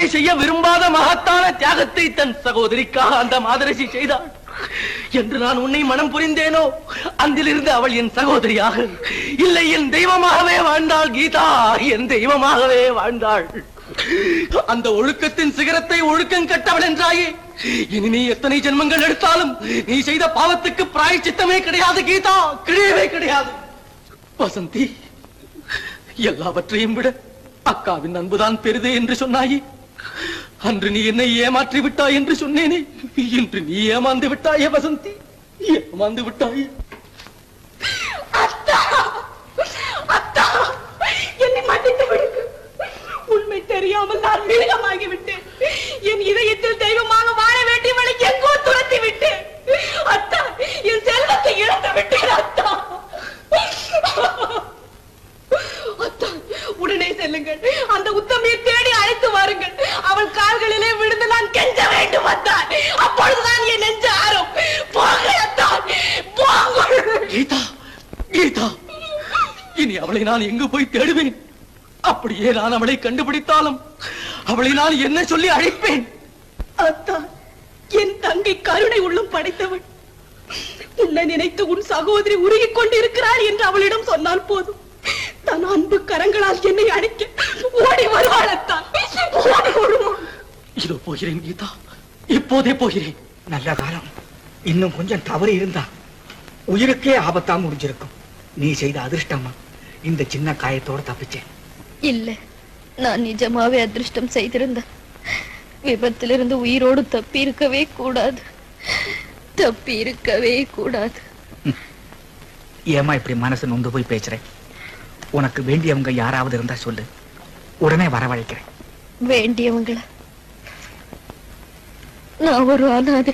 செய்ய விரும்பாத மகத்தான தியாகத்தை தன் சகோதரிக்காக அந்த மாதரசி செய்தாள் என்று நான் உன்னை மனம் புரிந்தேனோ அந்திலிருந்து அவள் என் சகோதரியாக இல்லை என் தெய்வமாகவே வாழ்ந்தாள் கீதா என் தெய்வமாகவே வாழ்ந்தாள் அந்த ஒழுக்கத்தின் சிகரத்தை ஒழுக்கம் கட்டவள் என்றாயே இனி நீ எத்தனை ஜென்மங்கள் எடுத்தாலும் நீ செய்த பாவத்துக்கு பிராயச்சித்தமே கிடையாது கீதா கிடையவே கிடையாது வசந்தி எல்லாவற்றையும் விட அக்காவின் அன்புதான் பெரிது என்று சொன்னாயே அன்று நீ என்னை ஏமாற்றி விட்டாய் என்று சொன்னேனே இன்று நீ ஏமாந்து விட்டாயே வசந்தி ஏமாந்து விட்டாயே அத்தா அத்தா என்னை மன்னித்து விடுங்க உண்மை தெரியாமல் நான் மிருகமாகி விட்டேன் என் இதயத்தில் தெய்வமாக வாழ வேண்டியவளை எங்கோ துரத்தி விட்டேன் அத்தா என் செல்வத்தை இழந்து விட்டேன் அத்தா அத்தா உடனே செல்லுங்கள் அந்த உத்தமியை தேடி அழைத்து வாருங்கள் அவள் கால்களிலே விழுந்து நான் கெஞ்ச வேண்டும் அத்தா அப்பொழுதுதான் என் நெஞ்சு ஆறும் போங்க அத்தா போங்க கீதா கீதா இனி அவளை நான் எங்கு போய் தேடுவேன் அப்படியே நான் அவளை கண்டுபிடித்தாலும் அவளை நான் என்ன சொல்லி அழைப்பேன் அத்தா என் தங்கை கருணை உள்ளம் படைத்தவள் உன்னை நினைத்து உன் சகோதரி உருகிக் கொண்டிருக்கிறார் என்று அவளிடம் சொன்னால் போதும் தன் அன்பு கரங்களால் என்னை அழைக்க ஓடி வருவாள் அத்தான் ஓடி வருவாள் இதோ போகிறேன் கீதா இப்போதே போகிறேன் நல்ல காலம் இன்னும் கொஞ்சம் தவறு இருந்தா உயிருக்கே ஆபத்தா முடிஞ்சிருக்கும் நீ செய்த அதிர்ஷ்டமா இந்த சின்ன காயத்தோட தப்பிச்சேன் இல்ல நான் நிஜமாவே அதிர்ஷ்டம் செய்திருந்தேன் விபத்திலிருந்து உயிரோடு தப்பி இருக்கவே கூடாது தப்பி இருக்கவே கூடாது ஏமா இப்படி மனசு நொந்து போய் பேசுறேன் உனக்கு வேண்டியவங்க யாராவது இருந்தா சொல்லு உடனே வரவழைக்கிறேன் வேண்டியவங்கள நான் ஒரு அனாதை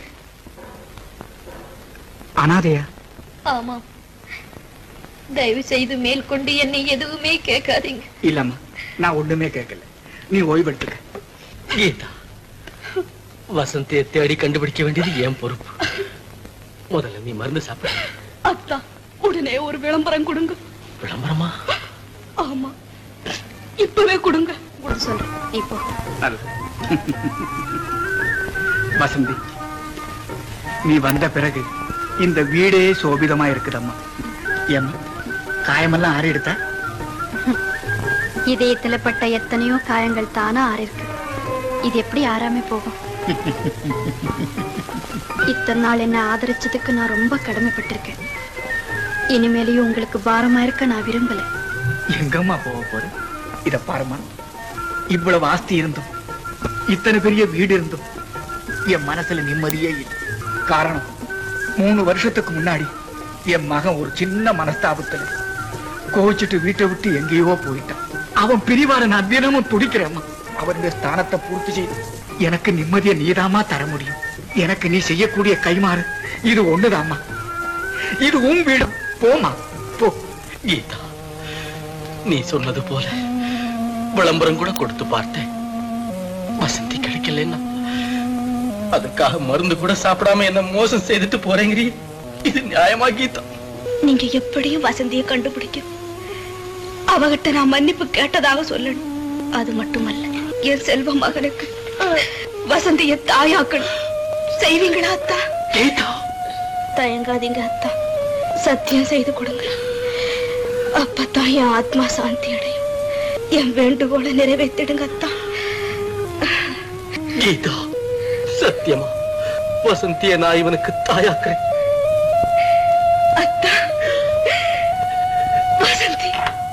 அனாதையா ஆமாம் தயவு செய்து மேற்கொண்டு என்னை எதுவுமே கேட்காதீங்க இல்லம்மா நான் ஒண்ணுமே கேட்கல நீ ஓய்வெடுத்துக்க கீதா வசந்தியை தேடி கண்டுபிடிக்க வேண்டியது என் பொறுப்பு முதல்ல நீ மருந்து சாப்பிட அத்தா உடனே ஒரு விளம்பரம் கொடுங்க விளம்பரமா ஆமா இப்பவே கொடுங்க கூட சொல்றேன் இப்போ நல்லது வசந்தி நீ வந்த பிறகு இந்த வீடே சோபிதமா இருக்குதம்மா ஏம்மா காயமெல்லாம் ஆறி எடுத்தா இதயத்துல பட்ட எத்தனையோ காயங்கள் தானா ஆறிருக்கு இது எப்படி ஆறாம போகும் இத்தனை நாள் என்ன ஆதரிச்சதுக்கு நான் ரொம்ப கடமைப்பட்டிருக்கேன் இனிமேலையும் உங்களுக்கு பாரமா இருக்க நான் விரும்பல எங்கம்மா போக போற இத பாருமா இவ்வளவு ஆஸ்தி இருந்தும் இத்தனை பெரிய வீடு இருந்தும் என் மனசுல நிம்மதியே இல்லை காரணம் மூணு வருஷத்துக்கு முன்னாடி என் மகன் ஒரு சின்ன மனஸ்தாபத்துல கோவிச்சுட்டு வீட்டை விட்டு எங்கேயோ போயிட்டான் அவன் பிரிவார நான் தினமும் துடிக்கிறேம்மா அவனுடைய ஸ்தானத்தை பூர்த்தி செய்து எனக்கு நிம்மதியை நீதாம்மா தர முடியும் எனக்கு நீ செய்யக்கூடிய கைமாறு இது ஒண்ணுதாம்மா இது உன் வீடு போமா போ கீதா நீ சொன்னது போல விளம்பரம் கூட கொடுத்து பார்த்தேன் வசந்தி கிடைக்கலன்னா அதுக்காக மருந்து கூட சாப்பிடாம என்ன மோசம் செய்துட்டு போறேங்கிறீ இது நியாயமா கீதா நீங்க எப்படியும் வசந்தியை கண்டுபிடிக்கும் அவகிட்ட நான் மன்னிப்பு கேட்டதாக சொல்லணும் அது மட்டுமல்ல என் செல்வ மகனுக்கு வசந்திய தாயாக்கணும் செய்வீங்களா அத்தா கீதா தயங்காதீங்க அத்தா சத்தியம் செய்து கொடுங்க அப்பத்தான் என் ஆத்மா சாந்தி அடையும் என் வேண்டுகோளை நிறைவேற்றிடுங்க அத்தா கீதா சத்தியமா வசந்திய நான் இவனுக்கு தாயாக்குறேன் அத்தா வசந்தி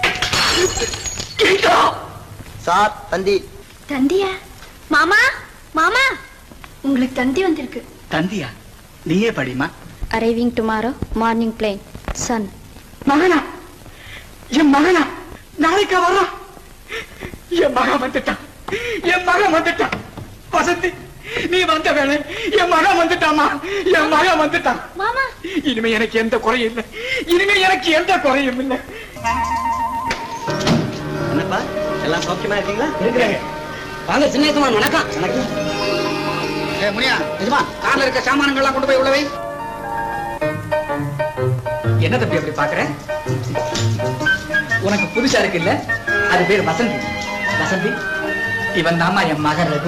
கீதா சார் தந்தி தந்தியா மாமா மாமா உங்களுக்கு தந்தி வந்திருக்கு தந்தியா நீயே படிமா arriving tomorrow morning plane son மகனா என் மகனா நாளைக்கா வர்றான் என் மகன் வந்துட்டான் என் மகன் வந்துட்டான் வசந்தி நீ வந்த வேலை என் மகன் வந்துட்டாமா என் மகன் வந்துட்டான் மாமா இனிமே எனக்கு எந்த குறையும் இல்லை இனிமே எனக்கு எந்த குறையும் இல்லை என்னப்பா எல்லாம் சௌக்கியமா இருக்கீங்களா இருக்கிறேங்க வாங்க சின்ன வணக்கம் வணக்கம் ஏ முனியா நிஜமா கார்ல இருக்க சாமானங்கள்லாம் கொண்டு போய் உள்ளவை என்ன தம்பி அப்படி பாக்குற உனக்கு புதுசா இருக்கு இல்ல அது பேர் வசந்தி வசந்தி இவன் தாமா என் மகன் ரகு